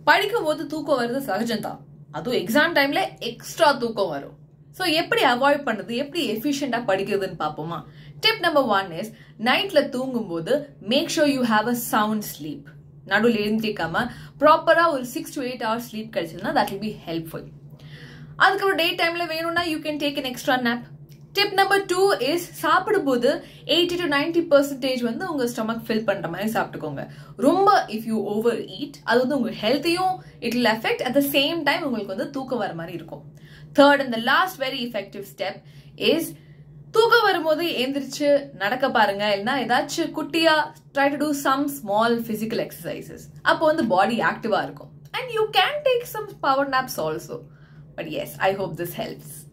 படிக்கும் போது தூக்கம் வருது சகஜம்தான் அதுவும் எக்ஸாம் டைம்ல எக்ஸ்ட்ரா தூக்கம் வரும் ஸோ எப்படி அவாய்ட் பண்ணுறது எப்படி எஃபிஷியண்டாக படிக்கிறதுன்னு பார்ப்போமா டிப் நம்பர் ஒன் இஸ் நைட்ல தூங்கும்போது make sure you have a sound sleep நடுவில் எழுந்திரிக்காம ப்ராப்பராக ஒரு six to eight hours sleep கிடைச்சதுன்னா தட் வில் பி ஹெல்ப்ஃபுல் அதுக்கப்புறம் டே டைம்ல வேணும்னா you can take an extra nap tip number two is சாப்பிடும்போது எயிட்டி டு நைன்டி பர்சன்டேஜ் வந்து உங்க ஸ்டொமக் ஃபில் பண்ற மாதிரி சாப்பிட்டுக்கோங்க ரொம்ப இஃப் யூ ஓவர் ஈட் அது வந்து உங்க ஹெல்த்தையும் it will effect at the same time உங்களுக்கு வந்து தூக்கம் வர மாதிரி இருக்கும் third and the last very effective step is தூக்கம் வரும்போது எந்திரிச்சு நடக்க பாருங்க இல்லைன்னா ஏதாச்சும் குட்டியா try to do some small physical exercises அப்போ வந்து பாடி ஆக்டிவா இருக்கும் and you can take some power naps also but yes I hope this helps